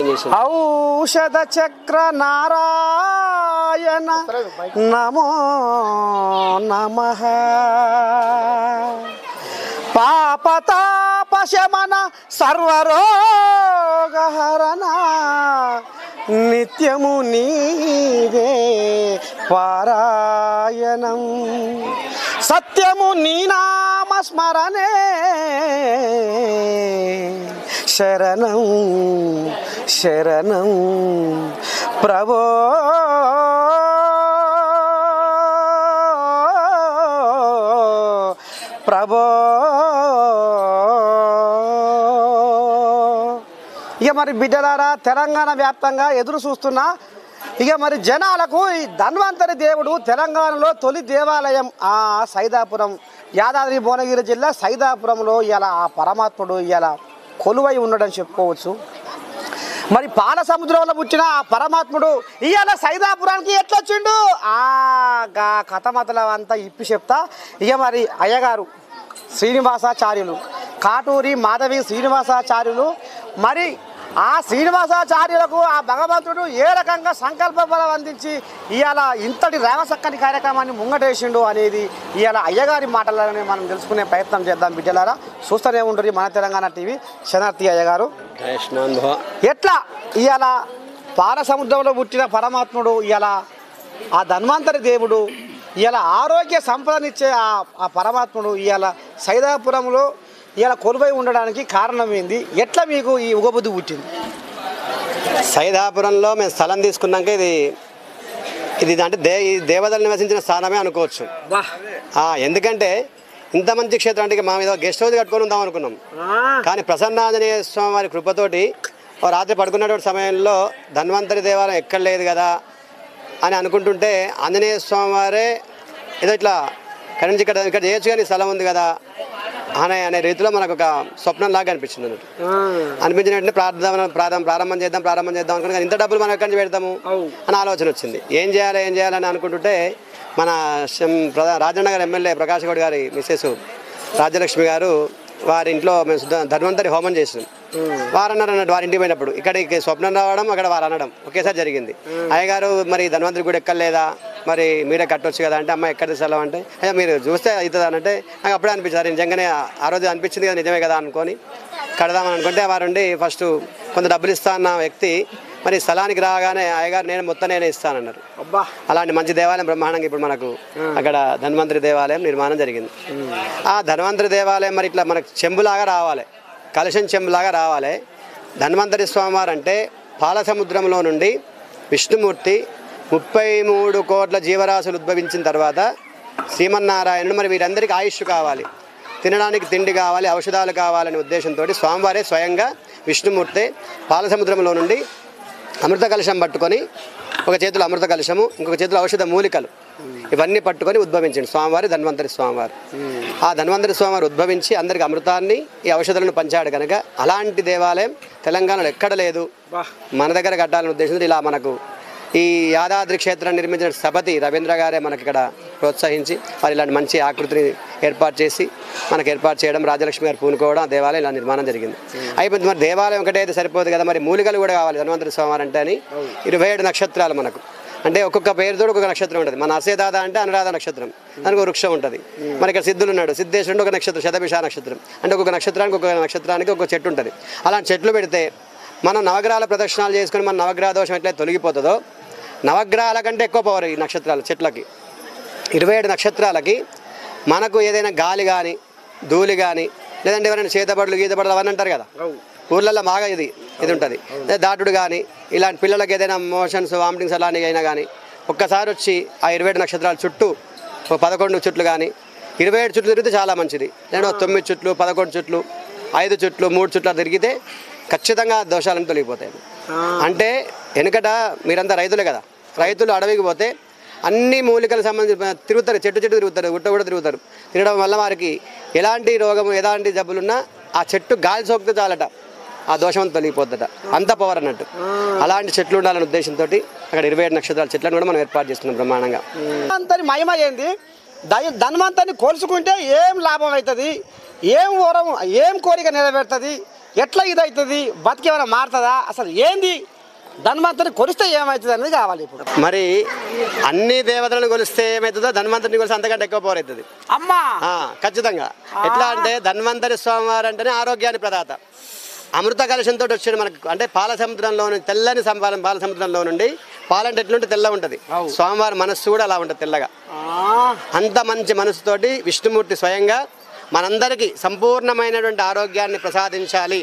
ఔషధ చక్ర నారాయణ నమో నమ పాపతాపశమన సర్వరోగహరణ నిత్యము నీవే పారాయణం సత్యము నీ నామస్మరణే శరణం శరణం ప్రభో ప్రభో ఇక మరి బిడ్డలారా తెలంగాణ వ్యాప్తంగా ఎదురు చూస్తున్నా ఇక మరి జనాలకు ఈ ధన్వంతరి దేవుడు తెలంగాణలో తొలి దేవాలయం ఆ సైదాపురం యాదాద్రి భువనగిరి జిల్లా సైదాపురంలో ఇలా ఆ పరమాత్ముడు ఇలా కొలువై ఉండడని చెప్పుకోవచ్చు మరి పాల సముద్రంలో పుట్టిన ఆ పరమాత్ముడు ఇవాళ సైదాపురానికి ఎట్లా వచ్చిండు ఆ గా కథమతల అంతా ఇప్పి చెప్తా ఇక మరి అయ్యగారు శ్రీనివాసాచార్యులు కాటూరి మాధవి శ్రీనివాసాచార్యులు మరి ఆ శ్రీనివాసాచార్యులకు ఆ భగవంతుడు ఏ రకంగా సంకల్ప బలం అందించి ఇవాళ ఇంతటి రేవసక్కని కార్యక్రమాన్ని ముంగటేసిండు అనేది ఇవాళ అయ్యగారి మాటలనే మనం తెలుసుకునే ప్రయత్నం చేద్దాం బిడ్డలారా చూస్తూనే ఉంటుంది మన తెలంగాణ టీవీ శనార్థి అయ్యగారు ఆయుష్మాన్ భవ ఎట్లా ఇవాళ పాల సముద్రంలో పుట్టిన పరమాత్ముడు ఇలా ఆ ధన్వంతరి దేవుడు ఇలా ఆరోగ్య సంపదనిచ్చే ఆ ఆ పరమాత్ముడు ఇవాళ సైదాపురంలో ఇలా కొలువై ఉండడానికి కారణం ఏంది ఎట్లా మీకు ఈ ఉగబుద్ధి పుట్టింది సైదాపురంలో మేము స్థలం తీసుకున్నాక ఇది ఇది అంటే దే ఈ దేవతలు నివసించిన స్థానమే అనుకోవచ్చు ఆ, ఎందుకంటే ఇంత మంచి క్షేత్రం అంటే ఇక మా మీద గెస్ట్ హౌస్ కట్టుకొని ఉందాం అనుకున్నాం కానీ ప్రసన్నాంజనేయ స్వామి వారి కృపతోటి ఓ రాత్రి పడుకున్నటువంటి సమయంలో ధన్వంతరి దేవాలయం ఎక్కడ లేదు కదా అని అనుకుంటుంటే ఆంజనేయ స్వామి వారే ఏదో ఇట్లా ఇక్కడ నుంచి ఇక్కడ ఇక్కడ చేయొచ్చు కానీ స్థలం ఉంది కదా అనే అనే రీతిలో మనకు ఒక స్వప్నం లాగా అనిపించింది అన్నట్టు అనిపించిన వెంటనే ప్రార్థన ప్రారంభం ప్రారంభం చేద్దాం ప్రారంభం చేద్దాం అనుకుని కానీ ఇంత డబ్బులు మనం ఎక్కడి నుంచి పెడతాము అని ఆలోచన వచ్చింది ఏం చేయాలి ఏం చేయాలని అనుకుంటుంటే మన శం- ప్రధా రాజనగర్ ఎమ్మెల్యే ప్రకాష్ గౌడ్ గారి మిస్సెస్ రాజ్యలక్ష్మి గారు వారి ఇంట్లో మేము శుద్ధ- ధన్వంతరి హోమం చేసినాం వారు అన్నారు అన్నట్టు వారి ఇంటికి పోయినప్పుడు ఇక్కడికి స్వప్నం రావడం అక్కడ వారు అనడం ఒకేసారి జరిగింది అయ్యగారు మరి ధన్వంతరి కూడా ఎక్కలేదా మరి మీరే కట్టొచ్చు కదా అంటే అమ్మ ఎక్కడ స్థలం అంటే అయ్యా మీరు చూస్తే అవుతుంది అని అంటే నాకు అప్పుడే అనిపించింది "అరే, నిజంగానే ఆ రోజు అనిపించింది కదా నిజమే కదా అనుకొని కడదామని అనుకుంటే వారుండి ఫస్ట్ కొంత డబ్బులు ఇస్తా అన్న వ్యక్తి మరి స్థలానికి రాగానే అయ్యగారు నేను మొత్తం నేనే ఇస్తానన్నారు అబ్బా అలాంటి మంచి దేవాలయం బ్రహ్మాండంగా ఇప్పుడు మనకు అక్కడ ధన్వంతరి దేవాలయం నిర్మాణం జరిగింది ఆ ధన్వంతరి దేవాలయం మరి ఇట్లా మనకు చెంబులాగా రావాలి కలశం చెంబులాగా రావాలి ధన్వంతరి స్వామివారు అంటే పాల సముద్రంలో నుండి విష్ణుమూర్తి ముప్పై మూడు కోట్ల జీవరాశులు ఉద్భవించిన తర్వాత శ్రీమన్నారాయణుడు మరి వీరందరికీ ఆయుష్ కావాలి తినడానికి తిండి కావాలి ఔషధాలు కావాలనే ఉద్దేశంతో స్వామివారే స్వయంగా విష్ణుమూర్తి పాల సముద్రంలో నుండి అమృత కలశం పట్టుకొని ఒక చేతిలో అమృత కలశము ఇంకొక చేతిలో ఔషధ మూలికలు ఇవన్నీ పట్టుకొని ఉద్భవించండి స్వామివారి ధన్వంతరి స్వామివారు ఆ ధన్వంతరి స్వామివారు ఉద్భవించి అందరికి అమృతాన్ని ఈ ఔషధాలను పంచాడు కనుక అలాంటి దేవాలయం తెలంగాణలో ఎక్కడ లేదు మన దగ్గర కట్టాలనే ఉద్దేశంతో ఇలా మనకు ఈ యాదాద్రి క్షేత్రాన్ని నిర్మించిన సపతి రవీంద్ర గారే మనకి ఇక్కడ ప్రోత్సహించి వారు ఇలాంటి మంచి ఆకృతిని ఏర్పాటు చేసి మనకు ఏర్పాటు చేయడం రాజలక్ష్మి గారు పూనుకోవడం ఆ దేవాలయం ఇలా నిర్మాణం జరిగింది అయిపోయింది మరి దేవాలయం ఒకటే అయితే సరిపోదు కదా మరి మూలికలు కూడా కావాలి ధన్వంతరి స్వామి అంటే అని ఇరవై ఏడు నక్షత్రాలు మనకు అంటే ఒక్కొక్క పేరుతో ఒక్కొక్క నక్షత్రం ఉంటుంది మన అసేదాద అంటే అనురాధ నక్షత్రం దానికి ఒక వృక్షం ఉంటుంది మరి ఇక్కడ సిద్ధులు ఉన్నాడు సిద్ధేశ్వరుడు ఒక నక్షత్రం శతభిష నక్షత్రం అంటే ఒక్కొక్క నక్షత్రానికి ఒక్కొక్క నక్షత్రానికి ఒక చెట్టు ఉంటుంది అలాంటి చెట్లు పెడితే మనం నవగ్రహాల ప్రదక్షిణాలు చేసుకుని మన నవగ్రహ దోషం ఎట్లయితే తొలగిపోతుందో నవగ్రహాల కంటే ఎక్కువ పవర్ ఈ నక్షత్రాలు చెట్లకి ఇరవై ఏడు నక్షత్రాలకి మనకు ఏదైనా గాలి కానీ ధూళి కానీ లేదంటే ఎవరైనా చేతబడులు గీతబడులు అవన్నీ అంటారు కదా ఊర్లలో బాగా ఇది ఇది ఉంటుంది అదే దాటుడు కానీ ఇలాంటి పిల్లలకి ఏదైనా మోషన్స్ వామిటింగ్స్ అలాంటివి అయినా కానీ ఒక్కసారి వచ్చి ఆ ఇరవై ఏడు నక్షత్రాల చుట్టూ ఒక పదకొండు చుట్లు కానీ ఇరవై ఏడు చుట్లు తిరిగితే చాలా మంచిది లేదా ఒక తొమ్మిది చుట్లు పదకొండు చుట్లు ఐదు చుట్లు మూడు చుట్లు తిరిగితే ఖచ్చితంగా దోషాలను తొలగిపోతాయి అంటే వెనుకట మీరంతా రైతులే కదా రైతులు అడవికి పోతే అన్ని మూలికలకు సంబంధించి తిరుగుతారు చెట్టు చెట్టు తిరుగుతారు గుట్ట కూడా తిరుగుతారు తిరగడం వల్ల వారికి ఎలాంటి రోగం ఎలాంటి జబ్బులున్నా ఆ చెట్టు గాలి సోకితే చాలట ఆ దోషం తొలగిపోద్దట అంత పవర్ అన్నట్టు అలాంటి చెట్లు ఉండాలనే ఉద్దేశంతో అక్కడ ఇరవై ఏడు నక్షత్రాల చెట్లను కూడా మనం ఏర్పాటు చేస్తున్నాం బ్రహ్మాండంగా ధన్వంతరి మహిమ ఏంది దయ ధన్వంతరిని కోల్చుకుంటే ఏం లాభం అవుతుంది ఏం వరం ఏం కోరిక నెరవేరుతుంది ఎట్లా ఇది అవుతుంది బతికి ఏమైనా మారుతుందా అసలు ఏంది ధన్వంతరిని కొలిస్తే ఏమవుతుంది అనేది కావాలి ఇప్పుడు మరి అన్ని దేవతలను కొలిస్తే ఏమవుతుందో ధన్వంతరిని కొలిస్తే అంతకంటే ఎక్కువ పవర్ అవుతుంది అమ్మా ఆ, ఖచ్చితంగా ఎట్లా అంటే ధన్వంతరి స్వామివారు అంటేనే ఆరోగ్యాన్ని ప్రదాత అమృత కలశంతో వచ్చాడు మనకు అంటే పాల సముద్రంలో నుండి తెల్లని సంపాదన పాల సముద్రంలో నుండి పాలంటే ఎట్లుంటే తెల్ల ఉంటుంది అవు. స్వామివారి మనస్సు కూడా అలా ఉంటుంది తెల్లగా ఆ, అంత మంచి మనసుతోటి విష్ణుమూర్తి స్వయంగా మనందరికీ సంపూర్ణమైనటువంటి ఆరోగ్యాన్ని ప్రసాదించాలి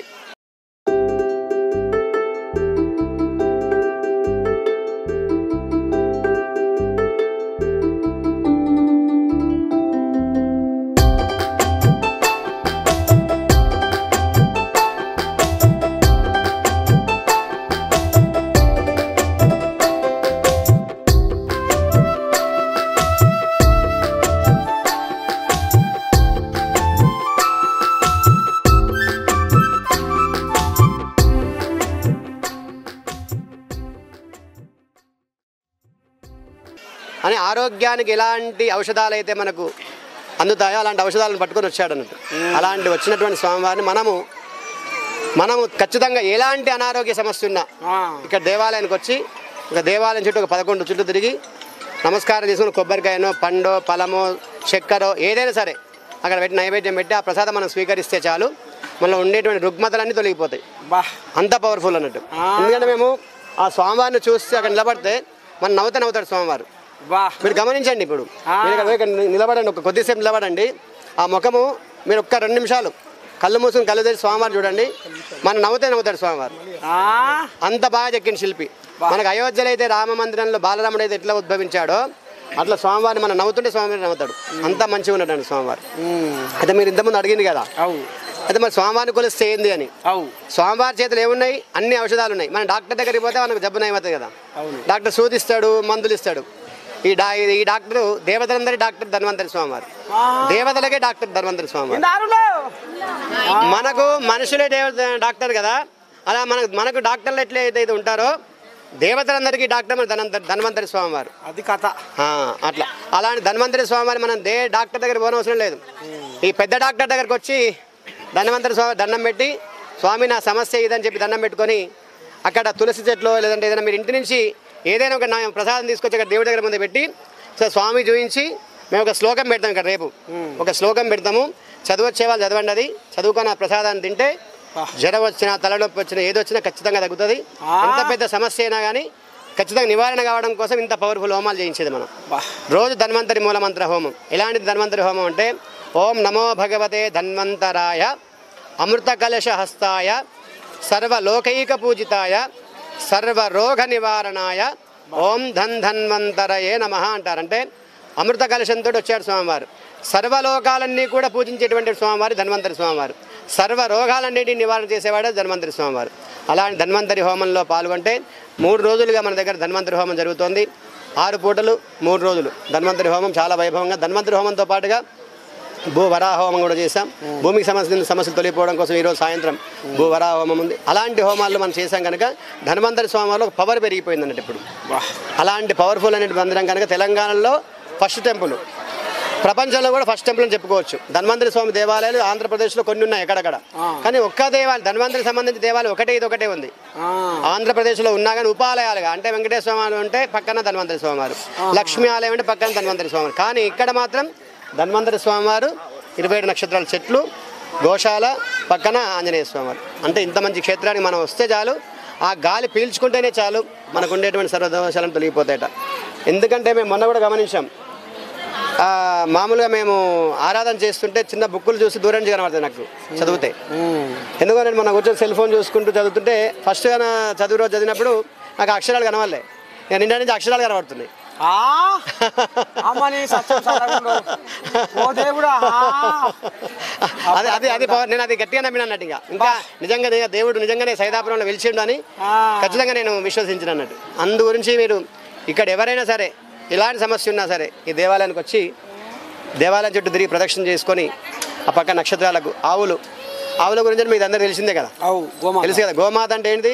అని ఆరోగ్యానికి ఎలాంటి ఔషధాలు అయితే మనకు అందుతాయో అలాంటి ఔషధాలను పట్టుకొని వచ్చాడు అన్నట్టు అలాంటి వచ్చినటువంటి స్వామివారిని మనము మనము ఖచ్చితంగా ఎలాంటి అనారోగ్య సమస్య ఉన్నా ఆ. ఇక్కడ దేవాలయానికి వచ్చి ఒక దేవాలయం చుట్టూ ఒక పదకొండు చుట్టూ తిరిగి నమస్కారం చేసుకుని కొబ్బరికాయనో పండో ఫలమో చక్కెరో ఏదైనా సరే అక్కడ పెట్టి నైవేద్యం పెట్టి ఆ ప్రసాదం మనం స్వీకరిస్తే చాలు మనలో ఉండేటువంటి రుగ్మతలన్నీ తొలగిపోతాయి బా అంత పవర్ఫుల్ అన్నట్టు ఆ. ఎందుకంటే మేము ఆ స్వామివారిని చూసి అక్కడ నిలబడితే మన నవ్వుతా నవ్వుతాడు స్వామివారు బా మీరు గమనించండి ఇప్పుడు ఆ. మీరు ఇక్కడ పోయి ఇక్కడ నిలబడండి ఒక కొద్దిసేపు నిలబడండి ఆ ముఖము మీరు ఒక్క రెండు నిమిషాలు కళ్ళు మూసుకుని కళ్ళు తెరిచి స్వామివారు చూడండి మన నవ్వుతే నవ్వుతాడు స్వామివారు ఆ, అంత బాగా చెక్కిన శిల్పి మనకు అయోధ్యలో అయితే రామ మందిరంలో బాలరాముడు అయితే ఎట్లా ఉద్భవించాడో అట్లా స్వామివారిని మనం నవ్వుతుంటే స్వామివారు నవ్వుతాడు అంత మంచిగా ఉన్నాడు స్వామివారు ఉమ్, అయితే మీరు ఇంతకుముందు అడిగింది కదా అవు అయితే మరి స్వామివారిని కొలిస్తే ఏంది అని అవు స్వామివారి చేతులు ఏమున్నాయి అన్ని ఔషధాలు ఉన్నాయి మన డాక్టర్ దగ్గరికి పోతే మనకు జబ్బు నయమవుతుంది కదా అవును. డాక్టర్ సూదిస్తాడు మందులు ఇస్తాడు ఈ డా ఈ డాక్టర్ దేవతలందరి డాక్టర్ ధన్వంతరి స్వామివారు ఆ. దేవతలకే డాక్టర్ ధన్వంతరి స్వామివారు ఇందారులో మనకు మనుషులే దేవత డాక్టర్ కదా అలా మనకు మనకు డాక్టర్లు ఎట్లయితే ఇది ఉంటారో దేవతలందరికీ డాక్టర్ మన ధనంతరి ధన్వంతరి స్వామివారు అది కథ ఆ, అట్లా అలాంటి ధన్వంతరి స్వామివారి మనం దే డాక్టర్ దగ్గర పోనవసరం లేదు ఈ పెద్ద డాక్టర్ దగ్గరకు వచ్చి ధన్వంతరి స్వామి దండం పెట్టి స్వామి నా సమస్య ఇదని చెప్పి దండం పెట్టుకొని అక్కడ తులసి చెట్లు లేదంటే ఏదైనా మీరు ఇంటి నుంచి ఏదైనా ఒక నా- ప్రసాదం తీసుకొచ్చి అక్కడ దేవుడి దగ్గర ముందు పెట్టి సో స్వామి చూపించి మేము ఒక శ్లోకం పెడతాం ఇక్కడ రేపు ఒక శ్లోకం పెడతాము చదువచ్చే వాళ్ళు చదవండి అది చదువుకొని ఆ ప్రసాదాన్ని తింటే జ్వరం వచ్చినా తలనొప్పి వచ్చినా ఏది వచ్చినా ఖచ్చితంగా తగ్గుతుంది ఆ. ఎంత పెద్ద సమస్య అయినా కానీ ఖచ్చితంగా నివారణ కావడం కోసం ఇంత పవర్ఫుల్ హోమాలు చేయించేది మనం బా రోజు ధన్వంతరి మూలమంత్ర హోమం ఎలాంటి ధన్వంతరి హోమం అంటే ఓం నమో భగవతే ధన్వంతరాయ అమృత కలశ హస్తాయ సర్వలోకైక పూజితాయ సర్వరోగ నివారణాయ ఓం ధన్ ధన్వంతరయే నమ అంటారంటే అమృత కలశంతో వచ్చాడు స్వామివారు సర్వలోకాలన్నీ కూడా పూజించేటువంటి స్వామివారు ధన్వంతరి స్వామివారు సర్వ రోగాలన్నిటిని నివారణ చేసేవాడే ధన్వంతరి స్వామివారు అలాంటి ధన్వంతరి హోమంలో పాల్గొంటే మూడు రోజులుగా మన దగ్గర ధన్వంతరి హోమం జరుగుతోంది ఆరు పూటలు మూడు రోజులు ధన్వంతరి హోమం చాలా వైభవంగా ధన్వంతరి హోమంతో పాటుగా భూ వరాహ హోమం కూడా చేశాం భూమికి సంబంధించిన సమస్యలు తొలగిపోవడం కోసం ఈరోజు సాయంత్రం భూ వరాహ హోమం ఉంది అలాంటి హోమాలు మనం చేశాం కనుక ధన్వంతరి స్వామిలో పవర్ పెరిగిపోయింది అన్నట్టు ఇప్పుడు బా అలాంటి పవర్ఫుల్ అనే మందిరం కనుక తెలంగాణలో ఫస్ట్ టెంపుల్ ప్రపంచంలో కూడా ఫస్ట్ టెంపుల్ అని చెప్పుకోవచ్చు ధన్వంతరి స్వామి దేవాలయాలు ఆంధ్రప్రదేశ్లో కొన్ని ఉన్నాయి ఎక్కడక్కడ కానీ ఒక్క దేవాలయం ధన్వంతరి సంబంధించిన దేవాలయం ఒకటే ఇది ఒకటే ఉంది ఆ, ఆంధ్రప్రదేశ్లో ఉన్నా కానీ ఉపాలయాలుగా అంటే వెంకటేశ్వర స్వామి ఉంటే పక్కన ధన్వంతరి స్వామివారు లక్ష్మీ ఆలయం అంటే పక్కన ధన్వంతరి స్వామివారు కానీ ఇక్కడ మాత్రం ధన్వంతరి స్వామివారు ఇరవై ఏడు నక్షత్రాల చెట్లు గోశాల పక్కన ఆంజనేయ స్వామివారు అంటే ఇంత మంచి క్షేత్రానికి మనం వస్తే చాలు ఆ గాలి పీల్చుకుంటేనే చాలు మనకు ఉండేటువంటి సర్వదోషాలను తొలగిపోతాయట ఎందుకంటే మేము మొన్న కూడా గమనించాం ఆ, మామూలుగా మేము ఆరాధన చేస్తుంటే చిన్న బుక్కులు చూసి దూరం నుంచి కనబడుతుంది నాకు చదివితే ఉమ్, ఎందుకంటే మనం కూర్చొని సెల్ ఫోన్ చూసుకుంటూ చదువుతుంటే ఫస్ట్ చదువు రోజు చదివినప్పుడు నాకు అక్షరాలు కనవాలే నేను నిన్న నుంచి అక్షరాలు కనబడుతున్నాయి ఆ, అమ్మని సత్యం చదవకుండా. ఓ దేవుడా ఆ. అది అది అది పవర్ నేను అది గట్టిగా నమ్మిన అన్నట్టు ఇంకా ఇంకా నిజంగా దే- దేవుడు నిజంగానే సైదాపురంలో వెలిచిండు అని ఆ. ఖచ్చితంగా నేను విశ్వసించిన అన్నట్టు అందు గురించి మీరు ఇక్కడ ఎవరైనా సరే ఇలాంటి సమస్య ఉన్నా సరే ఈ దేవాలయానికి వచ్చి దేవాలయం చుట్టూ తిరిగి ప్రదక్షిణ చేసుకొని ఆ పక్క నక్షత్రాలకు ఆవులు ఆవుల గురించి మీకు అందరూ తెలిసిందే కదా అవు గోమా తెలుసు కదా గోమాత అంటే ఏంటిది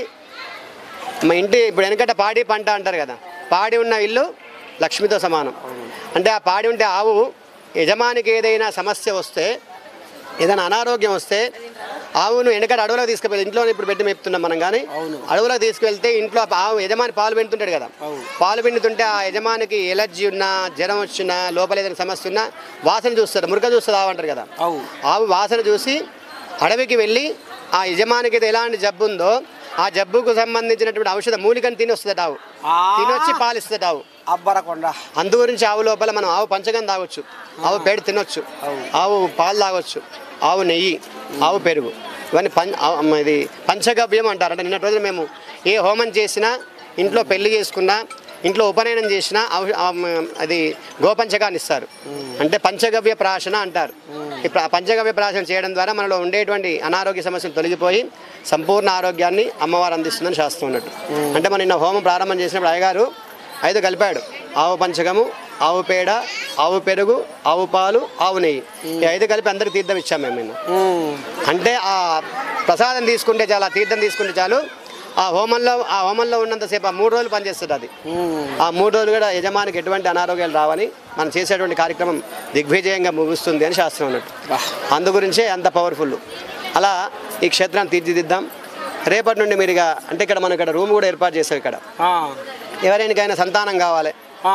మా ఇంటి ఇప్పుడు వెనకట పాడి పంట అంటారు కదా పాడి ఉన్న ఇల్లు లక్ష్మితో సమానం అంటే ఆ పాడి ఉంటే ఆవు యజమానికి ఏదైనా సమస్య వస్తే ఏదైనా అనారోగ్యం వస్తే ఆవును వెనకటి అడవులకు తీసుకువెళ్ళి ఇంట్లో ఇప్పుడు పెట్టి మేపుతున్నాం మనం కానీ అవును. అడవులకు తీసుకువెళ్తే ఇంట్లో ఆవు యజమాని పాలు పిండుతుంటాడు కదా అవును. పాలు పిండుతుంటే ఆ యజమానికి ఎలర్జీ ఉన్నా జ్వరం వచ్చినా లోపల ఏదైనా సమస్య ఉన్నా వాసన చూస్తారు మురక చూస్తుంది ఆవు అంటారు కదా అవు ఆవు వాసన చూసి అడవికి వెళ్ళి ఆ యజమానికి ఏదో ఎలాంటి జబ్బు ఉందో ఆ జబ్బుకు సంబంధించినటువంటి ఔషధ మూలికను తిని వస్తుంది ఆవు ఆ. తినొచ్చి పాలిస్తుంది ఆవు అబ్బరకొండ అందు గురించి ఆవు లోపల మనం ఆవు పంచగం తాగొచ్చు ఆవు పేడ తినొచ్చు ఆవు పాలు తాగొచ్చు ఆవు నెయ్యి ఆవు పెరుగు ఇవన్నీ పం ఆవు- అమ్మ ఇది పంచగవ్యం అంటారు అంటే నిన్నటి రోజున మేము ఏ హోమం చేసినా ఇంట్లో పెళ్లి చేసుకున్నా ఇంట్లో ఉపనయనం చేసినా ఔ- ఆ, మ- అది గోపంచకాన్ని ఇస్తారు అంటే పంచగవ్య ప్రాశన అంటారు ఈ ప్ర- పంచగవ్య ప్రాశన చేయడం ద్వారా మనలో ఉండేటువంటి అనారోగ్య సమస్యలు తొలగిపోయి సంపూర్ణ ఆరోగ్యాన్ని అమ్మవారు అందిస్తుందని శాస్త్రం ఉన్నట్టు అంటే మనం నిన్న హోమం ప్రారంభం చేసినప్పుడు అయ్యగారు ఐదు కలిపాడు ఆవు పంచకము ఆవు పేడ ఆవు పెరుగు ఆవు పాలు ఆవు నెయ్యి ఈ ఐదు కలిపి అందరికి తీర్థం ఇచ్చాం మేము నిన్న అంటే ఆ ప్రసాదం తీసుకుంటే చాలు ఆ తీర్థం తీసుకుంటే చాలు ఆ హోమంలో ఆ హోమంలో ఉన్నంతసేపు ఆ మూడు రోజులు పనిచేస్తుంది అది ఆ మూడు రోజులు కూడా యజమానికి ఎటువంటి అనారోగ్యాలు రావని మనం చేసేటువంటి కార్యక్రమం దిగ్విజయంగా ముగుస్తుంది అని శాస్త్రం ఉన్నట్టు అందు గురించే అంత పవర్ఫుల్ అలా ఈ క్షేత్రాన్ని తీర్చిదిద్దాం రేపటి నుండి మీరు ఇక అంటే ఇక్కడ మనం ఇక్కడ రూమ్ కూడా ఏర్పాటు చేస్తాం ఇక్కడ ఎవరైనాకైనా సంతానం కావాలి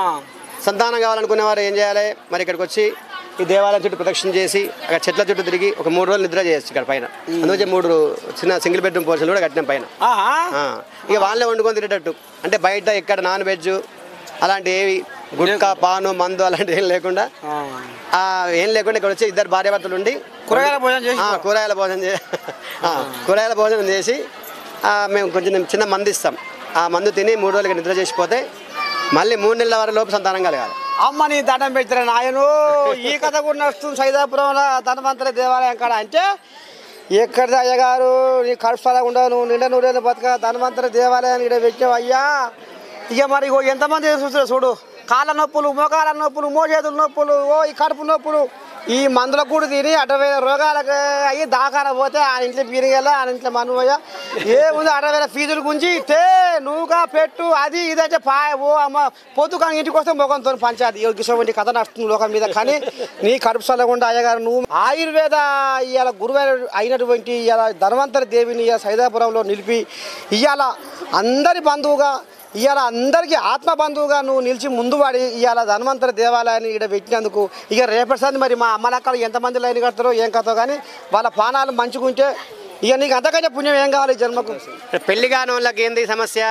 సంతానం కావాలనుకునే వారు ఏం చేయాలి మరి ఇక్కడికి వచ్చి ఈ దేవాలయం చుట్టూ ప్రదక్షిణ చేసి అక్కడ చెట్ల చుట్టూ తిరిగి ఒక మూడు రోజులు నిద్ర చేయొచ్చు ఇక్కడ పైన అందుకే మూడు చిన్న సింగిల్ బెడ్రూమ్ పోర్షన్లు కూడా కట్టినాం పైన ఆ, ఇక వాళ్ళే వండుకొని తినేటట్టు అంటే బయట ఎక్కడ నాన్ వెజ్ అలాంటి ఏవి గుట్కా పాను మందు అలాంటివి ఏం లేకుండా ఆ, ఏం లేకుండా ఇక్కడ వచ్చి ఇద్దరు భార్యాభర్తలు ఉండి కూరగాయల భోజనం చేసి ఆ, కూరగాయల భోజనం చే ఆ, కూరగాయల భోజనం చేసి ఆ, మేము కొంచెం చిన్న మందు ఇస్తాం ఆ మందు తిని మూడు రోజులకి నిద్ర చేసిపోతే మళ్ళీ మూడు నెలల వరకు లోపు సంతానం కలగాలి అమ్మ నీ దండం పెట్టిన నాయను ఈ కథ కూడా నడుస్తుంది సైదాపురంలో ధనవంతరి దేవాలయం కాడ అంటే ఎక్కడిది అయ్యగారు నీ కడుపులా ఉండవు నువ్వు నిండా నూరేళ్ళు బతక ధనవంతరి దేవాలయాన్ని ఇక్కడ పెట్టావు అయ్యా ఇక మరి ఇగో ఎంతమంది చూస్తారు చూడు కాళ్ళ నొప్పులు మోకాళ్ళ నొప్పులు మోచేతుల నొప్పులు ఓ ఈ కడుపు నొప్పులు ఈ మందుల కూడా తిని అరవై రోగాలకు అయ్యి దాకాన పోతే ఆ ఇంట్లో పీరిగల ఆ ఇంట్లో మనువయ్య ఏముంది అరవై వేల ఫీజులు గుంజి తే నువ్వుగా పెట్టు అది ఇదంటే పాయ ఓ అమ్మ పొద్దుగా ఇంటికి వస్తే మొగంతో పంచాది ఇటువంటి కథ నడుస్తుంది లోకం మీద కానీ నీ కడుపు చల్లకుండా అయ్యగారు నువ్వు ఆయుర్వేద ఇవాళ గురువైన అయినటువంటి ఇవాళ ధన్వంతరి దేవిని ఇవాళ సైదాపురంలో నిలిపి ఇవాళ అందరి బంధువుగా ఇవాళ అందరికీ ఆత్మ బంధువుగా నువ్వు నిలిచి ముందు పడి ఇవాళ ధన్వంతరి దేవాలయాన్ని ఇక్కడ పెట్టినందుకు ఇక రేపటిసారి మరి మా అమ్మలక్కలు ఎంతమంది లైన్ కడతారో ఏం కథో కానీ వాళ్ళ పానాలు మంచుకుంటే ఇక నీకు అంతకంటే పుణ్యం ఏం కావాలి ఈ జన్మకు పెళ్లి కాని వాళ్ళకి ఏంది సమస్య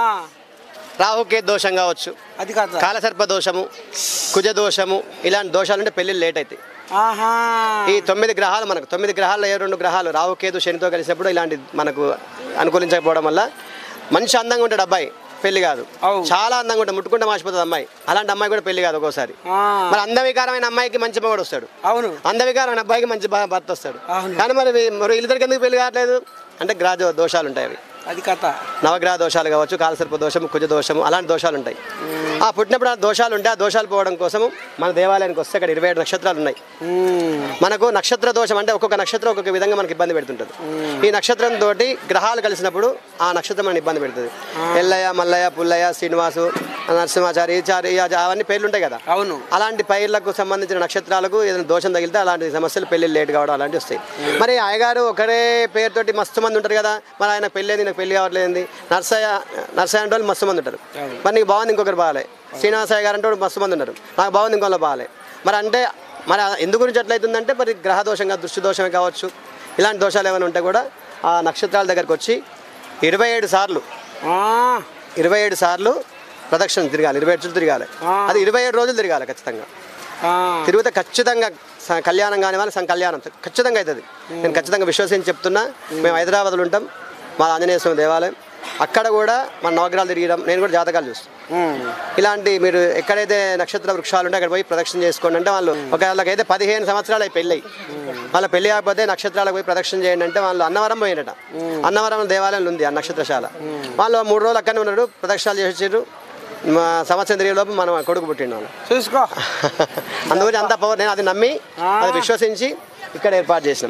రాహుకే దోషం కావచ్చు అది కాదు కాలసర్ప దోషము కుజ దోషము ఇలాంటి దోషాలు ఉంటే పెళ్ళిళ్ళు లేట్ అవుతాయి ఆహా ఈ తొమ్మిది గ్రహాలు మనకు తొమ్మిది గ్రహాల్లో ఏ రెండు గ్రహాలు రాహుకేతు శనితో కలిసినప్పుడు ఇలాంటి మనకు అనుకూలించకపోవడం వల్ల మంచి అందంగా ఉంటాడు అబ్బాయి పెళ్లి కాదు అవు. చాలా అందంగా ఉంటుంది ముట్టుకుంటే మార్చిపోతుంది అమ్మాయి అలాంటి అమ్మాయి కూడా పెళ్లి కాదు ఒక్కోసారి ఆ. మరి అందవికారమైన అమ్మాయికి మంచి మగడు వస్తాడు అవును అందవికారమైన అబ్బాయికి మంచి భ- భర్త వస్తాడు అవును. కానీ మరి వీ- మరి వీళ్ళిద్దరికి ఎందుకు పెళ్లి కావట్లేదు అంటే గ్రహ దో- దోషాలు ఉంటాయి అవి అది కథ నవగ్రహ దోషాలు కావచ్చు కాలసర్ప దోషము కుజ దోషము అలాంటి దోషాలు ఉంటాయి ఆ పుట్టినప్పుడు ఆ దోషాలు ఉంటే ఆ దోషాలు పోవడం కోసము మన దేవాలయానికి వస్తే అక్కడ ఇరవై ఏడు నక్షత్రాలు ఉన్నాయి మనకు నక్షత్ర దోషం అంటే ఒక్కొక్క నక్షత్రం ఒక్కొక్క విధంగా మనకి ఇబ్బంది పెడుతుంటుంది ఈ నక్షత్రం తోటి గ్రహాలు కలిసినప్పుడు ఆ నక్షత్రం మనకి ఇబ్బంది పెడుతుంది ఎల్లయ్య మల్లయ్య పుల్లయ్య శ్రీనివాసు నరసింహాచారి చారి అవన్నీ పేర్లు ఉంటాయి కదా అవును అలాంటి పైర్లకు సంబంధించిన నక్షత్రాలకు ఏదైనా దోషం తగిలితే అలాంటి సమస్యలు పెళ్లి లేట్ కావడం అలాంటివి వస్తాయి మరి అయ్యగారు ఒకరే పేరుతోటి మస్తు మంది ఉంటారు కదా మరి ఆయన పెళ్ళేది నాకు పెళ్లి కావట్లేదు నర్సయ్య నర్సయ్య అంటే వాళ్ళు మస్తు మంది ఉంటారు మరి నీకు బాగుంది ఇంకొకరు బాగాలే శ్రీనివాసయ్య గారు అంటే వాళ్ళు మస్తు మంది ఉన్నారు నాకు బాగుంది ఇంకొకరు బాగాలే మరి అంటే మరి ఎందు గురించి ఎట్లయితుందంటే మరి గ్రహ దోషంగా దృష్టి దోషమే కావచ్చు ఇలాంటి దోషాలు ఏమైనా ఉంటే కూడా ఆ నక్షత్రాల దగ్గరకు వచ్చి ఇరవై ఏడు సార్లు ఆ, ఇరవై ఏడు సార్లు ప్రదక్షిణ తిరగాలి ఇరవై ఏడు చుట్టూ తిరగాలి ఆ. అది ఇరవై ఏడు రోజులు తిరగాలి ఖచ్చితంగా ఆ. తిరిగితే ఖచ్చితంగా స- కళ్యాణం కాని వాళ్ళు సం కళ్యాణం ఖచ్చితంగా అవుతుంది నేను ఖచ్చితంగా విశ్వసించి చెప్తున్నా మేము హైదరాబాద్లో ఉంటాం మా ఆంజనేయ స్వామి దేవాలయం అక్కడ కూడా మన నవగ్రహాలు తిరగడం నేను కూడా జాతకాలు చూస్తాను ఉమ్. ఇలాంటి మీరు ఎక్కడైతే నక్షత్ర వృక్షాలు ఉంటే అక్కడ పోయి ప్రదక్షిణ చేసుకోండి అంటే వాళ్ళు ఒక వాళ్ళకైతే పదిహేను సంవత్సరాలు అయి పెళ్ళి వాళ్ళ పెళ్లి కాకపోతే నక్షత్రాలకు పోయి ప్రదక్షిణ చేయండి అంటే వాళ్ళు అన్నవరం పోయినట అన్నవరం దేవాలయం ఉంది ఆ నక్షత్రశాల వాళ్ళు మూడు రోజులు అక్కడనే ఉన్నారు ప్రదక్షిణాలు చేసేసారు మా సంవత్సరం తిరిగే లోపు మనం కొడుకు పుట్టిండు వాళ్ళు చూసుకో అందుగురించి అంత పవర్ నేను అది నమ్మి అది విశ్వసించి ఇక్కడ ఏర్పాటు చేసినాం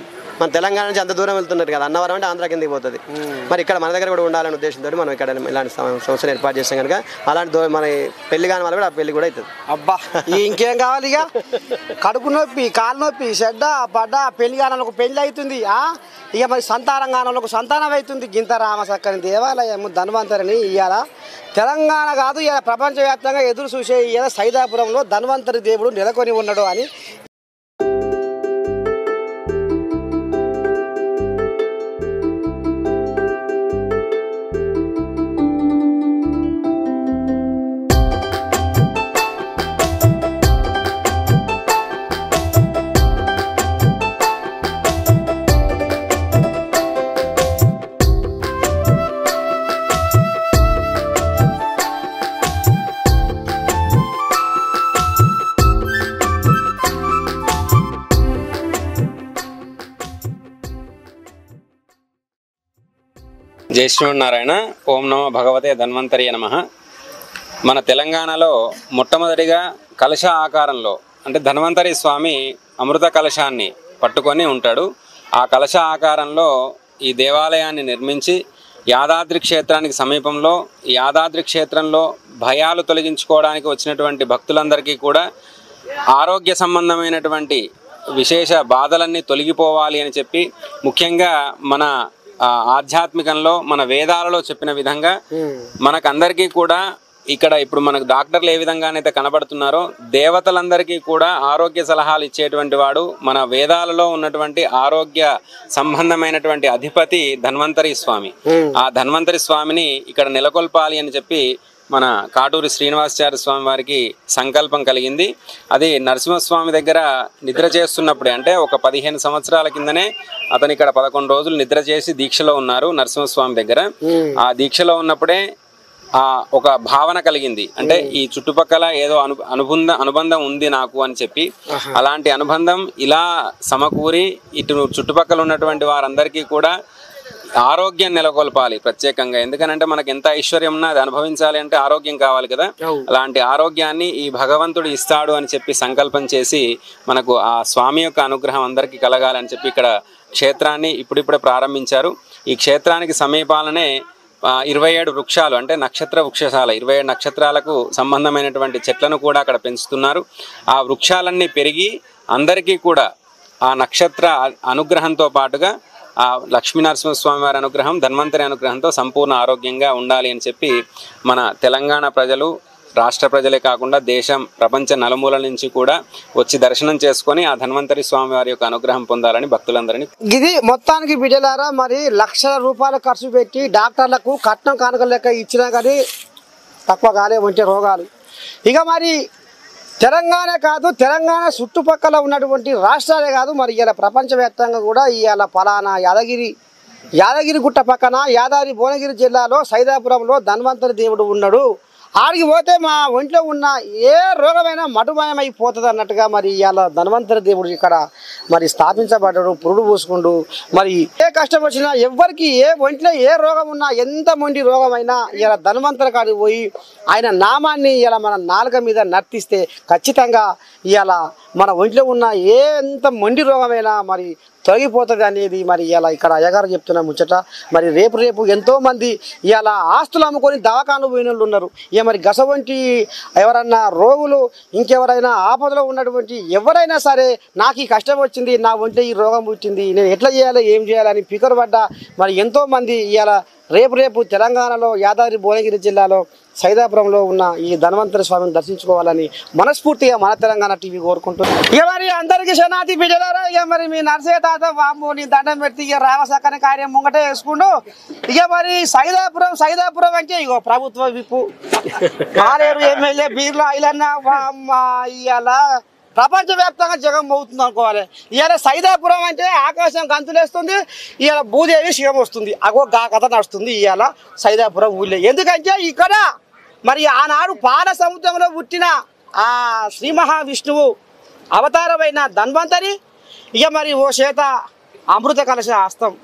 మన తెలంగాణ నుంచి అంత దూరం వెళ్తున్నారు కదా అన్నవరం అంటే ఆంధ్ర కిందకి పోతుంది మరి ఇక్కడ మన దగ్గర కూడా ఉండాలనే ఉద్దేశంతో మనం ఇక్కడ ఇలాంటి సం- సంస్థలు ఏర్పాటు చేస్తాం కనుక అలాంటి దో- మన పెళ్లి కాని వాళ్ళు కూడా ఆ పెళ్లి కూడా అవుతుంది అబ్బా ఈ ఇంకేం కావాలి ఇక కడుపు నొప్పి కాలు నొప్పి చెడ్డ పడ్డ పెళ్లి కానంలోకి పెళ్లి అవుతుంది ఆ? ఇక మరి సంతానం కానంలోకి సంతానం అవుతుంది గింత రామసక్కని దేవాలయం ధన్వంతరిని ఇవాళ తెలంగాణ కాదు ఇవాళ ప్రపంచవ్యాప్తంగా ఎదురు చూసే ఇవాళ సైదాపురంలో ధన్వంతరి దేవుడు నెలకొని ఉన్నాడు అని జై శ్రీమన్నారాయణ ఓం నమ భగవతే ధన్వంతరి నమ మన తెలంగాణలో మొట్టమొదటిగా కలశ ఆకారంలో అంటే ధన్వంతరి స్వామి అమృత కలశాన్ని పట్టుకొని ఉంటాడు ఆ కలశ ఆకారంలో ఈ దేవాలయాన్ని నిర్మించి యాదాద్రి క్షేత్రానికి సమీపంలో ఈ యాదాద్రి క్షేత్రంలో భయాలు తొలగించుకోవడానికి వచ్చినటువంటి భక్తులందరికీ కూడా ఆరోగ్య సంబంధమైనటువంటి విశేష బాధలన్నీ తొలగిపోవాలి అని చెప్పి ముఖ్యంగా మన ఆ, ఆధ్యాత్మికంలో మన వేదాలలో చెప్పిన విధంగా మనకందరికీ కూడా ఇక్కడ ఇప్పుడు మనకు డాక్టర్లు ఏ విధంగానైతే కనబడుతున్నారో దేవతలందరికీ కూడా ఆరోగ్య సలహాలు ఇచ్చేటువంటి వాడు మన వేదాలలో ఉన్నటువంటి ఆరోగ్య సంబంధమైనటువంటి అధిపతి ధన్వంతరి స్వామి ఆ ధన్వంతరి స్వామిని ఇక్కడ నెలకొల్పాలి అని చెప్పి మన కాటూరి శ్రీనివాసాచార్య స్వామి వారికి సంకల్పం కలిగింది అది నరసింహస్వామి దగ్గర నిద్ర చేస్తున్నప్పుడే అంటే ఒక పదిహేను సంవత్సరాల కిందనే అతను ఇక్కడ పదకొండు రోజులు నిద్ర చేసి దీక్షలో ఉన్నారు నరసింహస్వామి దగ్గర ఆ దీక్షలో ఉన్నప్పుడే ఆ ఒక భావన కలిగింది అంటే ఈ చుట్టుపక్కల ఏదో అను అనుబంధ అనుబంధం ఉంది నాకు అని చెప్పి అలాంటి అనుబంధం ఇలా సమకూరి ఇటు చుట్టుపక్కల ఉన్నటువంటి వారందరికీ కూడా ఆరోగ్యం నెలకొల్పాలి ప్రత్యేకంగా ఎందుకనంటే మనకి ఎంత ఐశ్వర్యం ఉన్నా అది అనుభవించాలి అంటే ఆరోగ్యం కావాలి కదా అలాంటి ఆరోగ్యాన్ని ఈ భగవంతుడు ఇస్తాడు అని చెప్పి సంకల్పం చేసి మనకు ఆ స్వామి యొక్క అనుగ్రహం అందరికీ కలగాలని చెప్పి ఇక్కడ క్షేత్రాన్ని ఇప్పుడిప్పుడే ప్రారంభించారు ఈ క్షేత్రానికి సమీపాలనే ఆ, ఇరవై ఏడు వృక్షాలు అంటే నక్షత్ర వృక్షశాల ఇరవై ఏడు నక్షత్రాలకు సంబంధమైనటువంటి చెట్లను కూడా అక్కడ పెంచుతున్నారు ఆ వృక్షాలన్నీ పెరిగి అందరికీ కూడా ఆ నక్షత్ర అ- అనుగ్రహంతో పాటుగా ఆ లక్ష్మీనరసింహస్వామి వారి అనుగ్రహం ధన్వంతరి అనుగ్రహంతో సంపూర్ణ ఆరోగ్యంగా ఉండాలి అని చెప్పి మన తెలంగాణ ప్రజలు రాష్ట్ర ప్రజలే కాకుండా దేశం ప్రపంచ నలుమూలల నుంచి కూడా వచ్చి దర్శనం చేసుకొని ఆ ధన్వంతరి స్వామి వారి యొక్క అనుగ్రహం పొందాలని భక్తులందరినీ ఇది మొత్తానికి బిడ్డలారా మరి లక్షల రూపాయలు ఖర్చు పెట్టి డాక్టర్లకు కట్నం కానుక లెక్క ఇచ్చినా కానీ తక్కువ కాలే ఉంటే రోగాలు ఇక మరి తెలంగాణ కాదు తెలంగాణ చుట్టుపక్కల ఉన్నటువంటి రాష్ట్రాలే కాదు మరి ఇలా ప్రపంచవ్యాప్తంగా కూడా ఇవాళ ఫలానా యాదగిరి యాదగిరి గుట్ట పక్కన యాదాద్రి భువనగిరి జిల్లాలో సైదాపురంలో ధన్వంతరి దేవుడు ఉన్నాడు ఆడికి పోతే మా ఒంట్లో ఉన్న ఏ రోగమైనా మటుమయమైపోతుంది అన్నట్టుగా మరి ఇవాళ ధన్వంతరి దేవుడు ఇక్కడ మరి స్థాపించబడ్డాడు పురుడు పూసుకుండు మరి ఏ కష్టం వచ్చినా ఎవరికి ఏ ఒంట్లో ఏ రోగం ఉన్నా ఎంత మొండి రోగమైనా ఇలా ధన్వంతరి కాడికి పోయి ఆయన నామాన్ని ఇలా మన నాలుక మీద నర్తిస్తే ఖచ్చితంగా ఇవాళ మన ఒంట్లో ఉన్న ఏ ఎంత మొండి రోగమైనా మరి తొలగిపోతుంది అనేది మరి ఇలా ఇక్కడ అయ్యగారు చెప్తున్న ముచ్చట మరి రేపు రేపు ఎంతో మంది ఇలా ఆస్తులు అమ్ముకొని దవాఖాను పోయిన వాళ్ళు ఉన్నారు ఇక మరి గస వంటి ఎవరన్నా రోగులు ఇంకెవరైనా ఆపదలో ఉన్నటువంటి ఎవరైనా సరే నాకు ఈ కష్టం వచ్చింది నా ఒంట్లో ఈ రోగం వచ్చింది నేను ఎట్లా చేయాలి ఏం చేయాలని పికర్ పడ్డా మరి ఎంతో మంది ఇవాళ రేపు రేపు తెలంగాణలో యాదాద్రి భువనగిరి జిల్లాలో సైదాపురంలో ఉన్న ఈ ధన్వంతరి స్వామిని దర్శించుకోవాలని మనస్ఫూర్తిగా మన తెలంగాణ టీవీ కోరుకుంటుంది ఇక మరి అందరికీ శనాతి బిడ్డలారా ఇక మరి మీ నర్సయ్య తాత బాంబు నీ దండం పెట్టి ఇక రామసక్కని కార్యం ముంగటే వేసుకుంటూ ఇక మరి సైదాపురం సైదాపురం అంటే ఇగో ప్రభుత్వ విప్పు మాలేరు ఎమ్మెల్యే బీర్లో ఐలన్న ఇవాళ ప్రపంచవ్యాప్తంగా జగం మోగుతుంది అనుకోవాలి ఇవాళ సైదాపురం అంటే ఆకాశం గంతులేస్తుంది ఇవాళ భూదేవి శివం వస్తుంది అగో గా కథ నడుస్తుంది ఇవాళ సైదాపురం ఊళ్ళో ఎందుకంటే ఇక్కడ మరి ఆనాడు పాల సముద్రంలో పుట్టిన ఆ శ్రీ మహావిష్ణువు అవతారమైన ధన్వంతరి ఇక మరి ఓ చేత అమృత కలశ హస్తం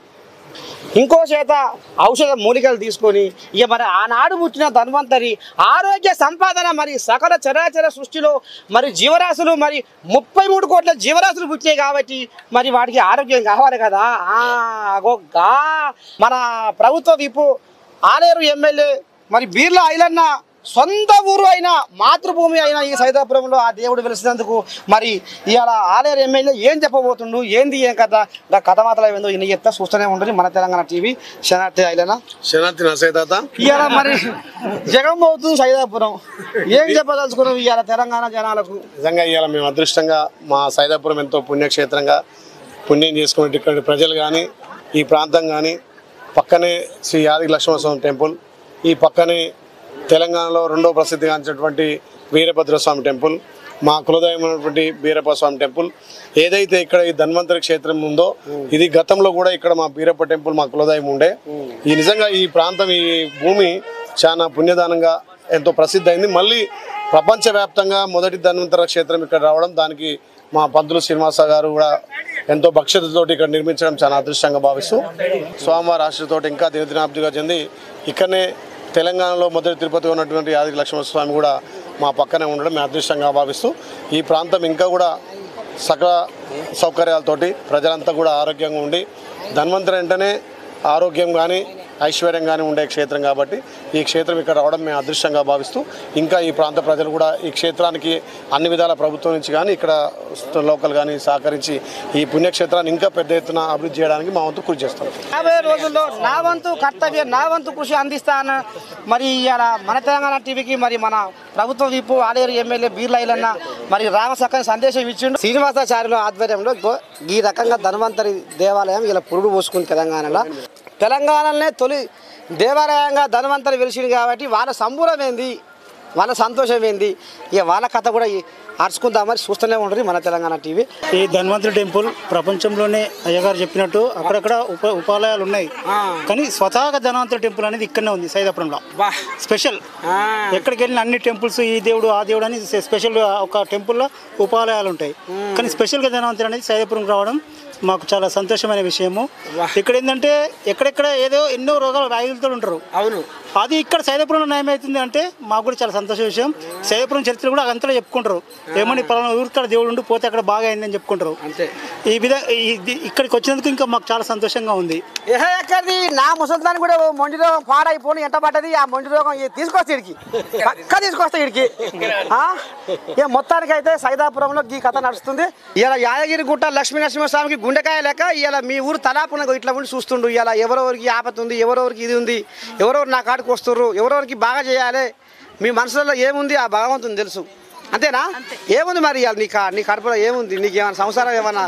ఇంకో చేత ఔషధ మూలికలు తీసుకొని ఇక మరి ఆనాడు పుట్టిన ధన్వంతరి ఆరోగ్య సంపాదన మరి సకల చరాచర సృష్టిలో మరి జీవరాశులు మరి ముప్పై మూడు కోట్ల జీవరాశులు పుట్టినాయి కాబట్టి మరి వాటికి ఆరోగ్యం కావాలి కదా ఆ, అగో గా మన ప్రభుత్వ విపు ఆలేరు ఎమ్మెల్యే మరి బీర్ల ఐలన్న సొంత ఊరు అయిన మాతృభూమి అయిన ఈ సైదాపురంలో ఆ దేవుడు వెలిసినందుకు మరి ఇవాళ ఆలేరు ఎమ్మెల్యే ఏం చెప్పబోతుండు ఏంది ఏం కథ ఇంకా కథ మాత్రం ఏందో ఇన్ని చెప్తా చూస్తూనే ఉంటుంది మన తెలంగాణ టీవీ శనార్థి ఐలన శనార్థి నరసయ్య ఇవాళ మరి జగన్ పోతుంది సైదాపురం ఏం చెప్పదలుచుకున్నాం ఇవాళ తెలంగాణ జనాలకు నిజంగా ఇవాళ మేము అదృష్టంగా మా సైదాపురం ఎంతో పుణ్యక్షేత్రంగా పుణ్యం చేసుకునే ఇక్కడ ప్రజలు కానీ ఈ ప్రాంతం కానీ పక్కనే శ్రీ యాదగిరి లక్ష్మణస్వామి టెంపుల్ ఈ పక్కనే తెలంగాణలో రెండో ప్రసిద్ధిగాంచినటువంటి వీరభద్రస్వామి టెంపుల్ మా కులదైవమైనటువంటి బీరప్ప స్వామి టెంపుల్ ఏదైతే ఇక్కడ ఈ ధన్వంతరి క్షేత్రం ఉందో ఇది గతంలో కూడా ఇక్కడ మా బీరప్ప టెంపుల్ మా కులదైవం ఉండే ఈ నిజంగా ఈ ప్రాంతం ఈ భూమి చాలా పుణ్యదానంగా ఎంతో ప్రసిద్ధి అయింది మళ్ళీ ప్రపంచవ్యాప్తంగా మొదటి ధన్వంతర క్షేత్రం ఇక్కడ రావడం దానికి మా పంతులు శ్రీనివాస గారు కూడా ఎంతో భక్ష్యతతోటి ఇక్కడ నిర్మించడం చాలా అదృష్టంగా భావిస్తూ స్వామివారి ఆశ్రతోటి ఇంకా దినదినాభివృద్ధిగా చెంది ఇక్కడనే తెలంగాణలో మొదటి తిరుపతి ఉన్నటువంటి యాదగిరి లక్ష్మణ స్వామి కూడా మా పక్కనే ఉండడం మేము అదృష్టంగా భావిస్తూ ఈ ప్రాంతం ఇంకా కూడా సకల సౌకర్యాలతోటి ప్రజలంతా కూడా ఆరోగ్యంగా ఉండి ధన్వంతరి వెంటనే ఆరోగ్యం కానీ ఐశ్వర్యం కానీ ఉండే క్షేత్రం కాబట్టి ఈ క్షేత్రం ఇక్కడ రావడం మేము అదృష్టంగా భావిస్తూ ఇంకా ఈ ప్రాంత ప్రజలు కూడా ఈ క్షేత్రానికి అన్ని విధాల ప్రభుత్వం నుంచి కానీ ఇక్కడ లోకల్ కానీ సహకరించి ఈ పుణ్యక్షేత్రాన్ని ఇంకా పెద్ద ఎత్తున అభివృద్ధి చేయడానికి మా వంతు కృషి చేస్తాం రాబోయే రోజుల్లో నా వంతు కర్తవ్యం నా వంతు కృషి అందిస్తాను మరి ఇవాళ మన తెలంగాణ టీవీకి మరి మన ప్రభుత్వ విప్పు ఆలేరు ఎమ్మెల్యే బీర్లైలన్న మరి రామసక్కని సందేశం ఇచ్చిండు శ్రీనివాసాచార్యుల ఆధ్వర్యంలో ఇగో ఈ రకంగా ధన్వంతరి దేవాలయం ఇలా పురుడు పోసుకుంది తెలంగాణలో తెలంగాణలోనే తొలి దేవాలయంగా ధన్వంతరి వెలిసింది కాబట్టి వాళ్ళ సంబూరం ఏంది వాళ్ళ సంతోషం ఏంది ఇక వాళ్ళ కథ కూడా ఈ- అరుచుకుందాం మరి చూస్తూనే ఉంటుంది మన తెలంగాణ టీవీ ఈ ధన్వంతరి టెంపుల్ ప్రపంచంలోనే అయ్యగారు చెప్పినట్టు అక్కడక్కడ ఉప ఉపాలయాలు ఉన్నాయి కానీ స్వతహాగా ధన్వంతరి టెంపుల్ అనేది ఇక్కడనే ఉంది సైదాపురంలో బా స్పెషల్ ఎక్కడికి వెళ్ళిన అన్ని టెంపుల్స్ ఈ దేవుడు ఆ దేవుడు అని స్పెషల్ ఒక టెంపుల్లో ఉపాలయాలు ఉంటాయి కానీ స్పెషల్గా ధనవంతులు అనేది సైదాపురం రావడం మాకు చాలా సంతోషమైన విషయము ఇక్కడ ఏంటంటే ఎక్కడెక్కడ ఏదో ఎన్నో రోగాలు వ్యాధులతో ఉంటారు అవును అది ఇక్కడ సైదాపురంలో న్యాయం అవుతుంది అంటే మాకు కూడా చాలా సంతోష విషయం సైదాపురం చరిత్ర కూడా అంతలో చెప్పుకుంటారు ఏమని పలానా ఊరు కాడ దేవుడు ఉండి పోతే అక్కడ బాగా అయిందని చెప్పుకుంటారు అంతే ఈ విధంగా ఇక్కడికి వచ్చినందుకు ఇంకా మాకు చాలా సంతోషంగా ఉంది ఏహే ఎక్కడిది నా ముసలిదాన్ని కూడా ఓ మొండి రోగం పాడైపోయి ఎంట పడ్డది ఆ మొండి రోగం ఈ తీసుకొస్తే ఇడికి పక్క తీసుకొస్తే ఇడికి ఆ? ఏ మొత్తానికి అయితే సైదాపురంలో ఈ కథ నడుస్తుంది ఇలా యాదగిరి గుట్ట లక్ష్మీ నరసింహస్వామికి గుండెకాయ లేక ఇలా మీ ఊరు తలాపున ఇట్లా ఉండి చూస్తుండు ఇలా ఎవరెవరికి ఆపత ఉంది ఎవరెవరికి ఇది ఉంది ఎవరెవరు నా కాడికి వస్తుర్రు ఎవరెవరికి బాగా చేయాలి మీ మనసులో ఏముంది ఆ భగవంతుని తెలుసు అంతేనా ఏముంది మరి ఇవాళ నీ కా నీ కడుపులో ఏముంది నీకు ఏమైనా సంసారం ఏమన్నా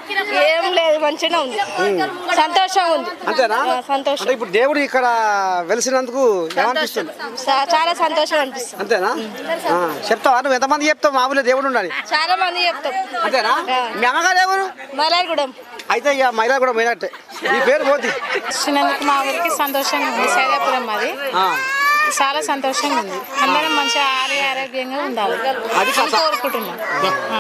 ఏం లేదు మంచిగా ఉంది సంతోషంగా ఉంది అంతేనా ఆ, సంతోషం అంటే ఇప్పుడు దేవుడు ఇక్కడ వెలిసినందుకు ఏమనిపిస్తుంది చా- చాలా సంతోషం అనిపిస్తుంది అంతేనా ఆ, చెప్తావా నువ్వు ఎంతమంది చెప్తావు మామూలు దేవుడు ఉండాలి చాలా మంది చెప్తాం అంతేనా మీ అమ్మగారు ఎవరు మలారిగూడెం అయితే ఇక మహిళ కూడా పోయినట్టే ఈ పేరు పోతి వచ్చినందుకు మా ఊరికి సంతోషంగా ఉంది సైదాపురం మాది ఆ, చాలా సంతోషంగా ఉంది అందరం మంచిగా ఆరోగ్య ఆరోగ్యంగా ఉండాలి అది కథ. అని కోరుకుంటున్నాం ఆ.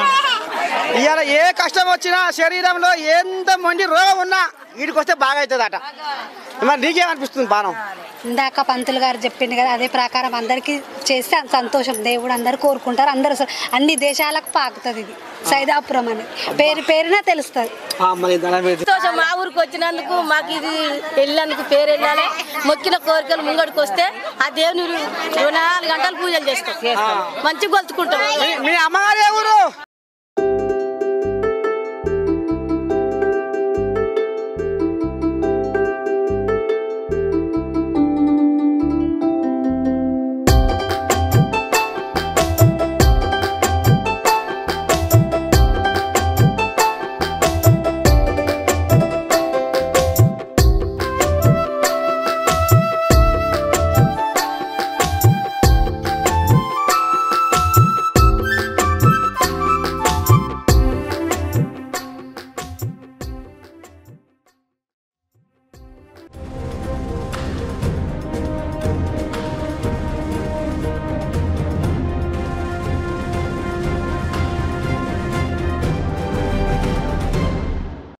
ఇవాళ ఏ కష్టం వచ్చినా శరీరంలో ఎంత మంది రోగం ఉన్నా వీడికి వస్తే బాగా అవుతుందట మరి నీకేమనిపిస్తుంది బాణం ఇందాక పంతులు గారు చెప్పింది కదా అదే ప్రకారం అందరికీ చేస్తే సంతోషం దేవుడు అందరు కోరుకుంటారు అందరు స- అన్ని దేశాలకు పాకుతుంది ఇది సైదాపురం అని పేరు పేరున తెలుస్తుంది ఆ, మరి దండం పెట్టి. సంతోషం మా ఊరికి వచ్చినందుకు మాకు ఇది వెళ్ళినందుకు పేరు వెళ్ళాలి మొక్కిన కోరికలు ముంగడికి వస్తే ఆ దేవుని ఇరవై నాలుగు గంటలు పూజలు చేస్తాం మంచిగా కొలుచుకుంటాం మీ- మీ అమ్మగారు ఎవరు